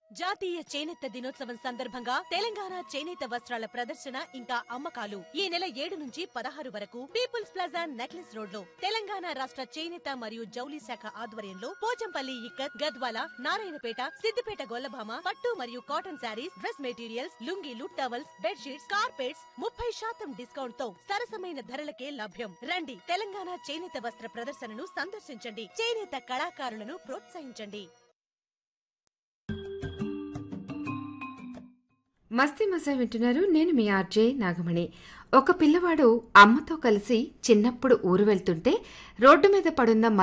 జాతీయ చేనేత దినోత్సవం సందర్భంగా తెలంగాణ చేనేత వస్త్రాల ప్రదర్శన ఇంకా అమ్మకాలు ఈ నెల ఏడు నుంచి పదహారు వరకు పీపుల్స్ ప్లాజా నెక్లెస్ రోడ్ లో తెలంగాణ రాష్ట్ర చేనేత మరియు జౌలి శాఖ ఆధ్వర్యంలో పోచంపల్లి ఇక్కత్ గద్వాల నారాయణపేట సిద్దిపేట గొల్లభామ పట్టు మరియు కాటన్ శారీస్ డ్రెస్ మెటీరియల్స్ లుంగీలు టవల్స్ బెడ్షీట్స్ కార్పెట్స్ ముప్పై శాతం డిస్కౌంట్ తో సరసమైన ధరలకే లభ్యం రండి తెలంగాణ చేనేత వస్త్ర ప్రదర్శనను సందర్శించండి చేనేత కళాకారులను ప్రోత్సహించండి మస్తీ మజా వింటున్నారు నేను మీ ఆర్జే నాగమణి ఒక పిల్లవాడు అమ్మతో కలిసి చిన్నప్పుడు ఊరు వెళ్తుంటే రోడ్డు మీద పడున్న